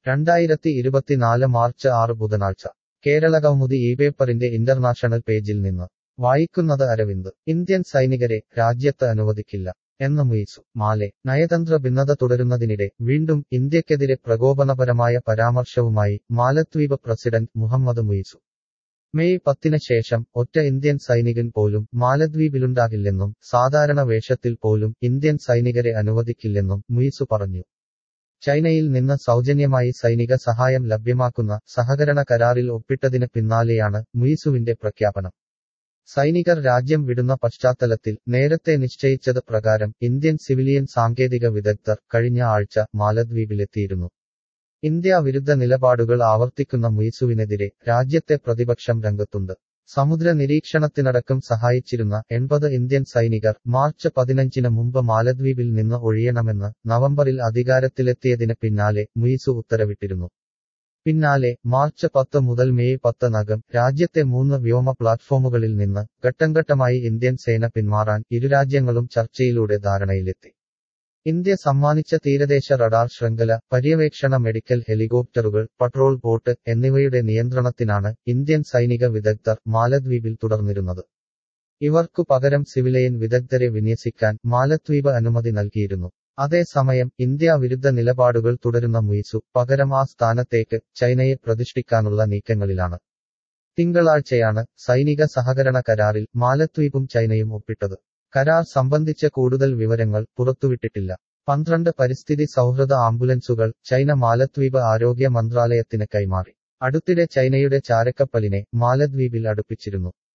രണ്ടായിരത്തി ഇരുപത്തിനാല് മാർച്ച് ആറ് ബുധനാഴ്ച കേരളകൗമുദി ഈ പേപ്പറിന്റെ ഇന്റർനാഷണൽ പേജിൽ നിന്ന് വായിക്കുന്നത് അരവിന്ദ് ഇന്ത്യൻ സൈനികരെ രാജ്യത്ത് അനുവദിക്കില്ല എന്ന് മുയിസു മാലെ നയതന്ത്ര ഭിന്നത തുടരുന്നതിനിടെ വീണ്ടും ഇന്ത്യക്കെതിരെ പ്രകോപനപരമായ പരാമർശവുമായി മാലദ്വീപ് പ്രസിഡന്റ് മുഹമ്മദ് മുയിസു മെയ് പത്തിന് ശേഷം ഒറ്റ ഇന്ത്യൻ സൈനികൻ പോലും മാലദ്വീപിലുണ്ടാകില്ലെന്നും സാധാരണ വേഷത്തിൽ പോലും ഇന്ത്യൻ സൈനികരെ അനുവദിക്കില്ലെന്നും മുയിസു പറഞ്ഞു ചൈനയിൽ നിന്ന് സൗജന്യമായി സൈനിക സഹായം ലഭ്യമാക്കുന്ന സഹകരണ കരാറിൽ ഒപ്പിട്ടതിന് പിന്നാലെയാണ് മുയിസുവിന്റെ പ്രഖ്യാപനം സൈനികർ രാജ്യം വിടുന്ന പശ്ചാത്തലത്തിൽ നേരത്തെ നിശ്ചയിച്ചത് പ്രകാരം ഇന്ത്യൻ സിവിലിയൻ സാങ്കേതിക വിദഗ്ധർ കഴിഞ്ഞ ആഴ്ച മാലദ്വീപിലെത്തിയിരുന്നു ഇന്ത്യ വിരുദ്ധ നിലപാടുകൾ ആവർത്തിക്കുന്ന മുയിസുവിനെതിരെ രാജ്യത്തെ പ്രതിപക്ഷം രംഗത്തുണ്ട് സമുദ്ര നിരീക്ഷണത്തിനടക്കം സഹായിച്ചിരുന്ന എൺപത് ഇന്ത്യൻ സൈനികർ മാർച്ച് പതിനഞ്ചിന് മുമ്പ് മാലദ്വീപിൽ നിന്ന് ഒഴിയണമെന്ന് നവംബറിൽ അധികാരത്തിലെത്തിയതിന് പിന്നാലെ മുയിസു ഉത്തരവിട്ടിരുന്നു പിന്നാലെ മാർച്ച് പത്ത് മുതൽ മെയ് പത്തിനകം രാജ്യത്തെ മൂന്ന് വ്യോമ പ്ലാറ്റ്ഫോമുകളിൽ നിന്ന് ഘട്ടംഘട്ടമായി ഇന്ത്യൻ സേന പിന്മാറാൻ ഇരുരാജ്യങ്ങളും ചർച്ചയിലൂടെ ധാരണയിലെത്തി ഇന്ത്യ സമ്മാനിച്ച തീരദേശ റഡാർ ശൃംഖല പര്യവേക്ഷണ മെഡിക്കൽ ഹെലികോപ്റ്ററുകൾ പട്രോൾ ബോട്ട് എന്നിവയുടെ നിയന്ത്രണത്തിനാണ് ഇന്ത്യൻ സൈനിക വിദഗ്ധർ മാലദ്വീപിൽ തുടർന്നിരുന്നത് ഇവർക്കു പകരം സിവിലിയൻ വിദഗ്ധരെ വിന്യസിക്കാൻ മാലദ്വീപ് അനുമതി നൽകിയിരുന്നു അതേസമയം ഇന്ത്യ വിരുദ്ധ നിലപാടുകൾ തുടരുന്ന മുയിസു പകരം ആ സ്ഥാനത്തേക്ക് ചൈനയെ പ്രതിഷ്ഠിക്കാനുള്ള നീക്കങ്ങളിലാണ് തിങ്കളാഴ്ചയാണ് സൈനിക സഹകരണ കരാറിൽ മാലദ്വീപും ചൈനയും ഒപ്പിട്ടത് കരാർ സംബന്ധിച്ച കൂടുതൽ വിവരങ്ങൾ പുറത്തുവിട്ടിട്ടില്ല പന്ത്രണ്ട് പരിസ്ഥിതി സൗഹൃദ ആംബുലൻസുകൾ ചൈന മാലദ്വീപ് ആരോഗ്യ മന്ത്രാലയത്തിന് കൈമാറി അടുത്തിടെ ചൈനയുടെ ചാരക്കപ്പലിനെ മാലദ്വീപിൽ അടുപ്പിച്ചിരുന്നു